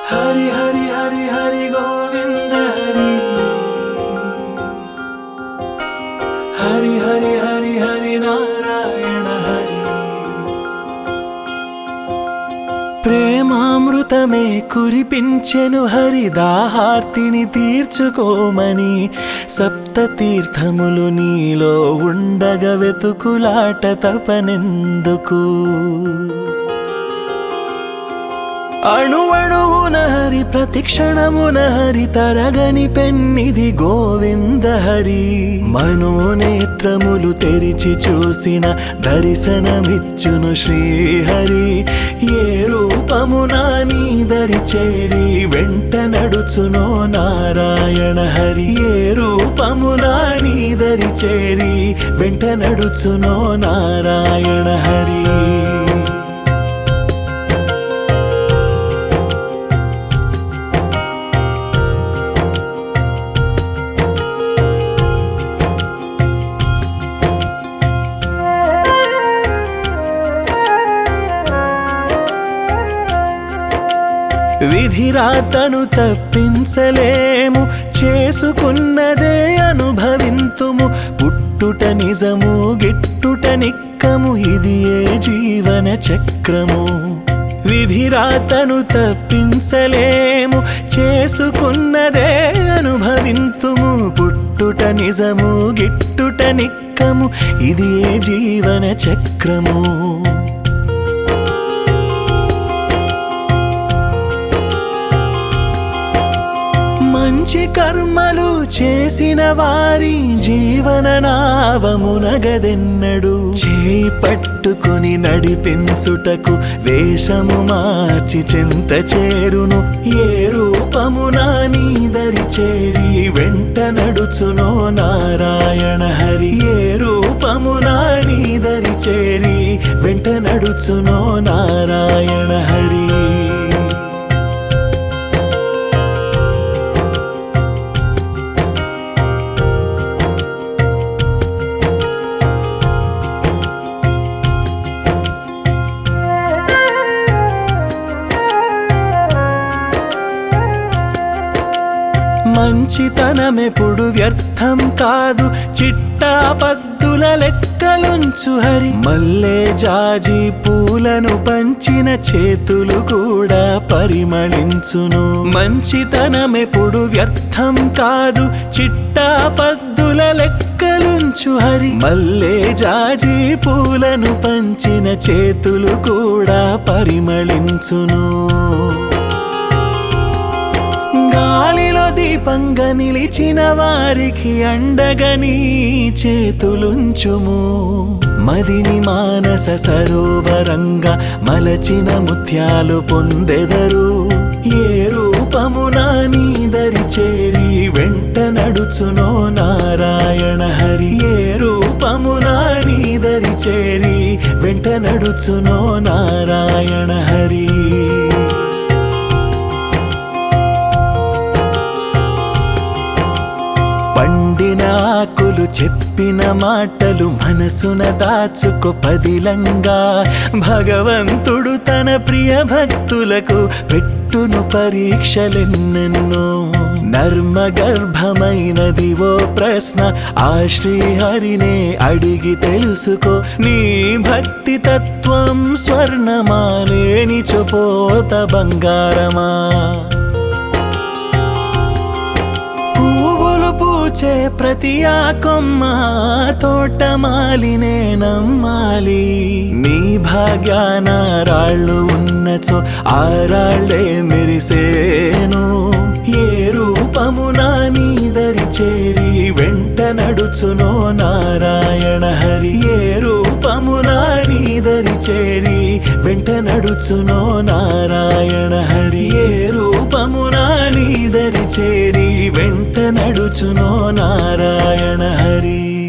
హరి హరి హరి హరి గోవింద హరి హరి హరి హరి హరి నారాయణ హరి ప్రేమామృతమే కురిపించెను హరి దాహార్తిని తీర్చుకోమని సప్త తీర్థములు నీలో ఉండగ వెతుకులాట తపనెందుకు అణువణువున హరి ప్రతిక్షణమున హరి తరగని పెన్నిది గోవింద హరి మనోనేత్రములు తెరిచి చూసిన దర్శనమిచ్చును శ్రీహరి ఏ రూపమున నీ దరి చేరి వెంట నడుచునో నారాయణ హరి ఏ రూపమున నీ దరి చేరి వెంట నడుచునో నారాయణ హరి విధిరాతను తప్పించలేము చేసుకున్నదే అనుభవింతుము పుట్టుట నిజము గిట్టుట నిక్కము ఇది ఏ జీవన చక్రము విధిరాతను తప్పించలేము చేసుకున్నదే అనుభవింతుము పుట్టుట నిజము గిట్టుట నిక్కము ఇది ఏ జీవన చక్రము మంచి కర్మలు చేసిన వారి జీవన నావమునగదెన్నడు చేయి పట్టుకుని నడిపించుటకు వేషము మార్చి చింత చేరును ఏ రూపమున నీదరి చేరి వెంట నడుచునో నారాయణ హరి ఏ రూపమున నీదరి చేరి వెంట నడుచునో నారాయణ హరి మంచితనమెప్పుడు వ్యర్థం కాదు చిట్టా పద్దుల లెక్కలుంచు హరి మల్లె జాజి పూలను పంచిన చేతులు కూడా పరిమళించును మంచితనమెప్పుడు వ్యర్థం కాదు చిట్టా పద్దుల లెక్కలుంచు హరి మల్లె జాజి పూలను పంచిన చేతులు కూడా పరిమళించును గాలిలో దీపంగా నిలిచిన వారికి అండగని చేతులుంచుము మదిని మానస సరోవరంగా మలచిన ముత్యాలు పొందెదరు ఏ రూపమున నీదరి చేరి వెంట నడుచునో నారాయణ హరి ఏ రూపమున నీదరి చేరి వెంట నడుచునో నారాయణ హరి పండిన ఆకులు చెప్పిన మాటలు మనసున దాచుకో పదిలంగా భగవంతుడు తన ప్రియ భక్తులకు పెట్టును పరీక్షలెన్నెన్నో నర్మ గర్భమైనది ఓ ప్రశ్న ఆ శ్రీహరినే అడిగి తెలుసుకో నీ భక్తి తత్వం స్వర్ణమాలేని చుపోత బంగారమా పువ్వులు పూచే ప్రతి ఆ కొమ్మ తోటమాలినే నమ్మాలి నీ భాగ్యాన రాళ్ళు ఉన్నచో ఆ రాళ్ళే మెరిసేను ఏ రూపమున నీదరి చేరి వెంట నడుచునో నారాయణ హరి ఏ రూపమున నీదరి చేరి వెంట నడుచునో నారాయణ హరి ఏ రూపమున నీదరి చేరి వెంట నడుచునో నారాయణ హరి